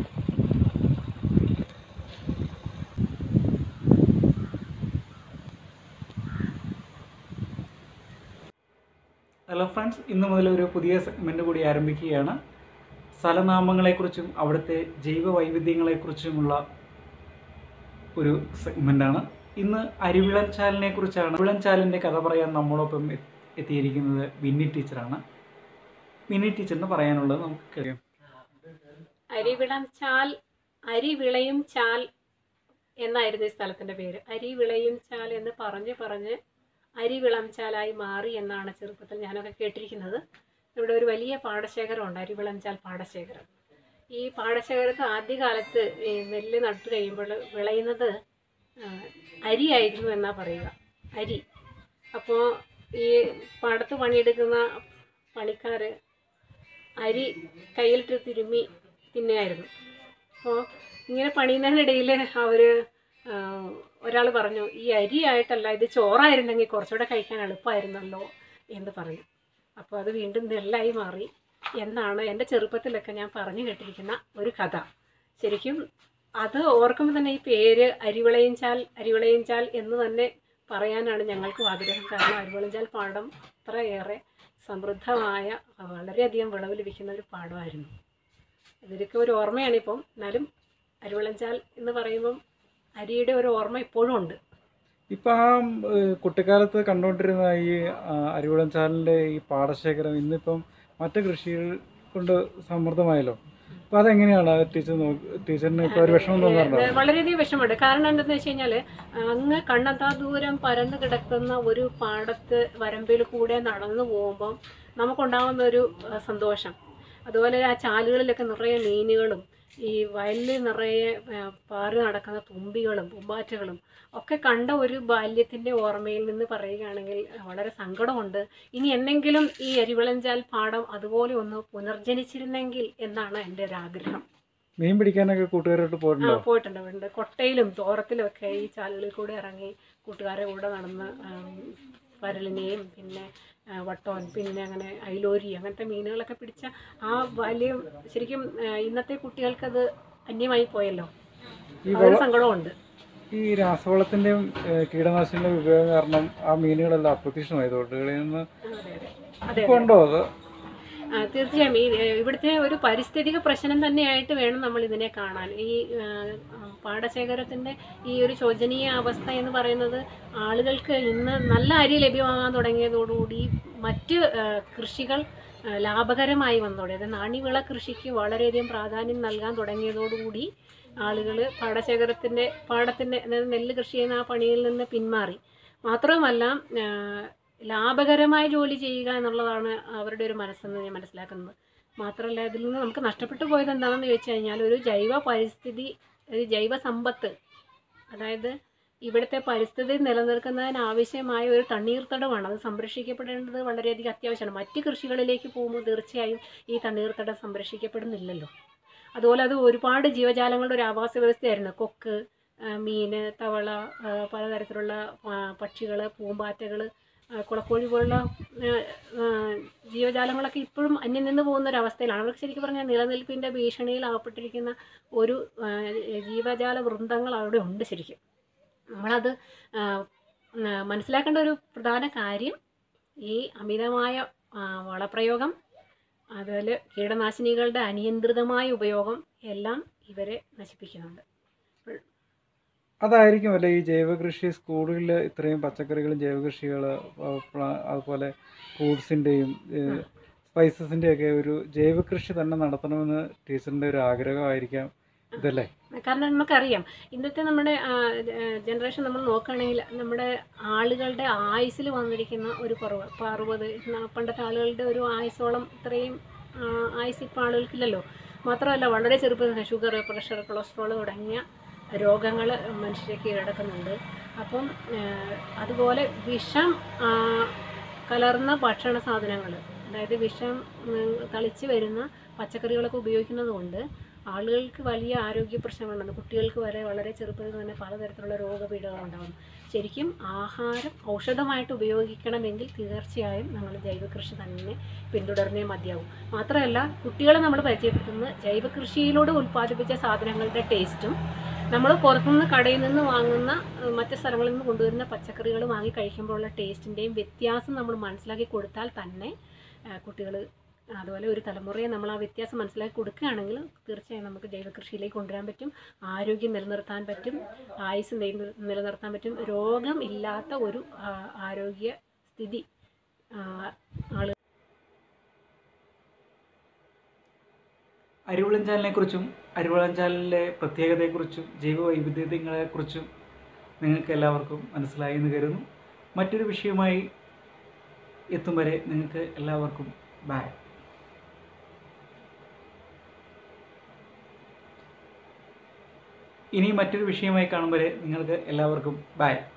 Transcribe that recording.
hello friends ഇന്ന് മുതൽ ഒരു പുതിയ സെഗ്മെൻ്റ് കൂടി ആരംഭിക്കുകയാണ് സ്ഥലനാമങ്ങളെക്കുറിച്ചും അവിടുത്തെ ജൈവ വൈവിധ്യങ്ങളെക്കുറിച്ചുമുള്ള ഒരു സെഗ്മെൻ്റാണ് ഇന്ന് അരിവിളൻചാലിനെ കുറിച്ചാണ് അരിവിളൻചാലിൻ്റെ കഥ പറയാൻ നമ്മളൊപ്പം എ- എത്തിയിരിക്കുന്നത് ബിന്നി ടീച്ചറാണ് ബിന്നി ടീച്ചറിന് പറയാനുള്ളത് നമുക്ക് കേൾക്കാം അരിവിളം ചാൽ അരി വിളയും ചാൽ എന്നായിരുന്നു ഈ സ്ഥലത്തിന്റെ പേര് അരി വിളയും ചാൽ എന്ന് പറഞ്ഞ് പറഞ്ഞ് അരിവിളം ചാലായി മാറി എന്നാണ് ചെറുപ്പത്തിൽ ഞാനൊക്കെ കേട്ടിരിക്കുന്നത് ഇവിടെ ഒരു വലിയ പാടശേഖരമുണ്ട് അരിവിളം ചാൽ പാടശേഖരം ഈ പാടശേഖരത്ത് ആദ്യകാലത്ത് ഈ നെല്ല് നട്ടു കഴിയുമ്പോൾ വിളയുന്നത് ആ, അരിയായിരുന്നു എന്നാ പറയുക അരി അപ്പോൾ ഈ പാടത്ത് പണിയെടുക്കുന്ന പണിക്കാർ അരി കയ്യിലിട്ട് തിരുമ്മി തിന്നുമായിരുന്നു അപ്പോൾ ഇങ്ങനെ പണിയുന്നതിനിടയിൽ അവർ ഒരാൾ പറഞ്ഞു ഈ അരിയായിട്ടല്ല ഇത് ചോറായിരുന്നെങ്കിൽ കുറച്ചുകൂടെ കഴിക്കാൻ എളുപ്പമായിരുന്നല്ലോ എന്ന് പറയും അപ്പോൾ അത് വീണ്ടും നെല്ലായി മാറി എന്നാണ് എൻ്റെ ചെറുപ്പത്തിലൊക്കെ ഞാൻ പറഞ്ഞു കേട്ടിരിക്കുന്ന ഒരു കഥ ശരിക്കും അത് ഓർക്കുമ്പോൾ തന്നെ ഈ പേര് അരിവിളയിൻചാൽ അരിവിളയിൻചാൽ എന്ന് തന്നെ പറയാനാണ് ഞങ്ങൾക്കും ആഗ്രഹം കാരണം അരിവിളഞ്ചാൽ പാടം അത്രയേറെ സമൃദ്ധമായ വളരെയധികം വിളവ് ലഭിക്കുന്ന ഒരു പാടമായിരുന്നു ഇതിലൊക്കെ ഒരു ഓർമ്മയാണ് ഇപ്പം എന്നാലും അരിവിളഞ്ചാൽ എന്ന് പറയുമ്പം അരിയുടെ ഒരു ഓർമ്മ ഇപ്പോഴും ഉണ്ട് ഇപ്പം ആ ഏഹ്, കുട്ടിക്കാലത്ത് കണ്ടുകൊണ്ടിരുന്ന ഈ ആ, അരിവിളൻചാലിൻ്റെ ഈ പാടശേഖരം ഇന്നിപ്പം മറ്റ് കൃഷികൾ കൊണ്ട് സമൃദ്ധമായല്ലോ അപ്പം അതെങ്ങനെയാണ് ടീച്ചർ നോക്കി ടീച്ചറിന് ഇപ്പോൾ ഒരു വിഷമം തോന്നാറുണ്ടോ ഏഹ് വളരെയധികം വിഷമമുണ്ട് കാരണം എന്താണെന്ന് വെച്ച് കഴിഞ്ഞാൽ അങ്ങ് കണ്ണെത്താ ദൂരം പരന്നു കിടക്കുന്ന ഒരു പാടത്ത് വരമ്പിൽ കൂടെ നടന്നു പോകുമ്പം നമുക്കുണ്ടാകുന്ന ഒരു ഏഹ് സന്തോഷം അതുപോലെ ആ ചാലുകളിലൊക്കെ നിറയെ മീനുകളും ഈ വയലിൽ നിറയെ ഏഹ് പാറി നടക്കുന്ന തുമ്പികളും പൂമ്പാറ്റകളും ഒക്കെ കണ്ട ഒരു ബാല്യത്തിൻ്റെ ഓർമ്മയിൽ നിന്ന് പറയുകയാണെങ്കിൽ വളരെ സങ്കടമുണ്ട് ഇനി എന്നെങ്കിലും ഈ അരിവിളഞ്ചാൽ പാടം അതുപോലെ ഒന്ന് പുനർജനിച്ചിരുന്നെങ്കിൽ എന്നാണ് എൻ്റെ ഒരു ആഗ്രഹം മീൻ പിടിക്കാനൊക്കെ കൂട്ടുകാരോട്ട് ആ പോയിട്ടുണ്ടോ പോയിട്ടുണ്ട് പോയിട്ടുണ്ട് കൊട്ടയിലും തോറത്തിലും ഒക്കെ ഈ ചാലുകളിൽ കൂടെ ഇറങ്ങി കൂട്ടുകാരെ കൂടെ നടന്ന് ആം, പരലിനെയും പിന്നെ ആ, വട്ടോൻ പിന്നെ അങ്ങനെ അയിലോരി അങ്ങനത്തെ മീനുകളൊക്കെ പിടിച്ച ആ ബാല്യം ശരിക്കും ആ, ഇന്നത്തെ കുട്ടികൾക്കത് അന്യമായി പോയല്ലോ ഈ ആ ഒരു വള സങ്കടമുണ്ട് ഈ രാസവളത്തിൻ്റെയും കീടനാശിനികളുടെയും ഉപയോഗം കാരണം ആ മീനുകളെല്ലാം അപ്രത്യക്ഷമായി തോട്ടുകളിൽ നിന്ന് അതെ അതെ അതെ ഇപ്പോൾ ഉണ്ടോ അത് ആ, തീർച്ചയായും ഈ ഏ, ഇവിടുത്തെ ഒരു പരിസ്ഥിതിക പ്രശ്നം തന്നെയായിട്ട് വേണം നമ്മൾ ഇതിനെ കാണാൻ ഈ ആ, ആ, പാടശേഖരത്തിൻ്റെ ഈ ഒരു ശോചനീയ അവസ്ഥ എന്ന് പറയുന്നത് ആളുകൾക്ക് ഇന്ന് നല്ല അരി ലഭ്യമാകാൻ തുടങ്ങിയതോടുകൂടി മറ്റ് ആ, കൃഷികൾ ആ, ലാഭകരമായി വന്നതോടെ അതായത് നാണ്യവിള കൃഷിക്ക് വളരെയധികം പ്രാധാന്യം നൽകാൻ തുടങ്ങിയതോടുകൂടി ആളുകൾ പാടശേഖരത്തിൻ്റെ പാടത്തിൻ്റെ അതായത് നെല്ല് കൃഷി ചെയ്യുന്ന ആ പണിയിൽ നിന്ന് പിന്മാറി മാത്രവുമല്ല ആ, ലാഭകരമായ ജോലി ചെയ്യുക എന്നുള്ളതാണ് അവരുടെ ഒരു മനസ്സെന്ന് ഞാൻ മനസ്സിലാക്കുന്നത് മാത്രമല്ല ഇതിൽ നിന്ന് നമുക്ക് നഷ്ടപ്പെട്ടു പോയത് എന്താണെന്ന് ചോദിച്ചു കഴിഞ്ഞാൽ ഒരു ജൈവ പരിസ്ഥിതി ഒരു ജൈവ സമ്പത്ത് അതായത് ഇവിടുത്തെ പരിസ്ഥിതി നിലനിൽക്കുന്നതിന് ആവശ്യമായ ഒരു തണ്ണീർത്തടമാണ് അത് സംരക്ഷിക്കപ്പെടേണ്ടത് വളരെയധികം അത്യാവശ്യമാണ് മറ്റ് കൃഷികളിലേക്ക് പോകുമ്പോൾ തീർച്ചയായും ഈ തണ്ണീർത്തടം സംരക്ഷിക്കപ്പെടുന്നില്ലല്ലോ അതുപോലെ അത് ഒരുപാട് ജീവജാലങ്ങളുടെ ഒരു ആവാസ വ്യവസ്ഥയായിരുന്നു കൊക്ക് ആ, മീന് തവള ആ, പലതരത്തിലുള്ള പക്ഷികൾ പൂമ്പാറ്റകൾ കുളക്കോഴി പോലുള്ള ആ, ആ, ജീവജാലങ്ങളൊക്കെ ഇപ്പോഴും അന്യം നിന്ന് പോകുന്ന ഒരു അവസ്ഥയിലാണ് അവർക്ക് ശരിക്കും പറഞ്ഞാൽ നിലനിൽപ്പിൻ്റെ ഭീഷണിയിൽ അകപ്പെട്ടിരിക്കുന്ന ഒരു ആ, ജീവജാല വൃന്ദങ്ങൾ അവിടെ ഉണ്ട് ശരിക്കും നമ്മളത് ആ, ആ, മനസ്സിലാക്കേണ്ട ഒരു പ്രധാന കാര്യം ഈ അമിതമായ ആ, വളപ്രയോഗം അതുപോലെ കീടനാശിനികളുടെ അനിയന്ത്രിതമായ ഉപയോഗം എല്ലാം ഇവരെ നശിപ്പിക്കുന്നുണ്ട് അതായിരിക്കും അല്ലേ ഈ ജൈവകൃഷി സ്കൂളിൽ ഇത്രയും പച്ചക്കറികളും ജൈവകൃഷികൾ അതുപോലെ ഫ്രൂട്ട്സിൻ്റെയും സ്പൈസസിൻ്റെയും ഒക്കെ ഒരു ജൈവകൃഷി തന്നെ നടത്തണമെന്ന് ടീച്ചറിൻ്റെ ഒരു ആഗ്രഹമായിരിക്കാം ഇതല്ലേ കാരണം നമുക്കറിയാം ഇന്നത്തെ നമ്മുടെ ജനറേഷൻ നമ്മൾ നോക്കുകയാണെങ്കിൽ നമ്മുടെ ആളുകളുടെ ആയുസ്സിൽ വന്നിരിക്കുന്ന ഒരു കുറവ് ഇപ്പോൾ അറുപത് ന- പണ്ടത്തെ ആളുകളുടെ ഒരു ആയുസോളം ഇത്രയും ആ, ആയുസ് ഇപ്പോൾ ആളുകൾക്കില്ലല്ലോ മാത്രമല്ല വളരെ ചെറുപ്പത്തിൽ ഷുഗർ പ്രഷർ കൊളസ്ട്രോൾ തുടങ്ങിയ രോഗങ്ങൾ മനുഷ്യരെ കീഴടക്കുന്നുണ്ട് അപ്പം ആ, അതുപോലെ വിഷം ആ, കലർന്ന ഭക്ഷണ സാധനങ്ങൾ അതായത് വിഷം ഉം, തളിച്ച് വരുന്ന പച്ചക്കറികളൊക്കെ ഉപയോഗിക്കുന്നത് കൊണ്ട് ആളുകൾക്ക് വലിയ ആരോഗ്യ പ്രശ്നങ്ങളുണ്ട് കുട്ടികൾക്ക് വരെ വളരെ ചെറുപ്പത്തിൽ തന്നെ പലതരത്തിലുള്ള രോഗപീഠകൾ ഉണ്ടാകുന്നു ശരിക്കും ആഹാരം ഔഷധമായിട്ട് ഉപയോഗിക്കണമെങ്കിൽ തീർച്ചയായും നമ്മൾ ജൈവ കൃഷി തന്നെ പിന്തുടർന്നേ മതിയാവും മാത്രമല്ല കുട്ടികളെ നമ്മൾ പരിചയപ്പെടുത്തുന്നത് ജൈവ കൃഷിയിലൂടെ ഉൽപ്പാദിപ്പിച്ച സാധനങ്ങളുടെ ടേസ്റ്റും നമ്മൾ പുറത്തുനിന്ന് കടയിൽ നിന്ന് വാങ്ങുന്ന ഏഹ്, മറ്റ് സ്ഥലങ്ങളിൽ നിന്ന് കൊണ്ടുവരുന്ന പച്ചക്കറികൾ വാങ്ങി കഴിക്കുമ്പോഴുള്ള ടേസ്റ്റിൻ്റെയും വ്യത്യാസം നമ്മൾ മനസ്സിലാക്കി കൊടുത്താൽ തന്നെ കുട്ടികൾ അതുപോലെ ഒരു തലമുറയെ നമ്മൾ ആ വ്യത്യാസം മനസ്സിലാക്കി കൊടുക്കുകയാണെങ്കിൽ തീർച്ചയായും നമുക്ക് ജൈവ കൃഷിയിലേക്ക് കൊണ്ടുവരാൻ പറ്റും ആരോഗ്യം നിലനിർത്താൻ പറ്റും ആയുസ് നില- നിലനിർത്താൻ പറ്റും രോഗം ഇല്ലാത്ത ഒരു ആ, ആരോഗ്യ സ്ഥിതി ആ, ആള് അരിവിളഞ്ചാലിനെ കുറിച്ചും അരിവിളഞ്ചാലിൻ്റെ പ്രത്യേകതയെക്കുറിച്ചും ജൈവ വൈവിധ്യങ്ങളെക്കുറിച്ചും നിങ്ങൾക്ക് എല്ലാവർക്കും മനസ്സിലായി എന്ന് കരുതുന്നു മറ്റൊരു വിഷയമായി എത്തും വരെ നിങ്ങൾക്ക് എല്ലാവർക്കും ബായ് ഇനി മറ്റൊരു വിഷയമായി കാണും വരെ നിങ്ങൾക്ക് എല്ലാവർക്കും ബായ്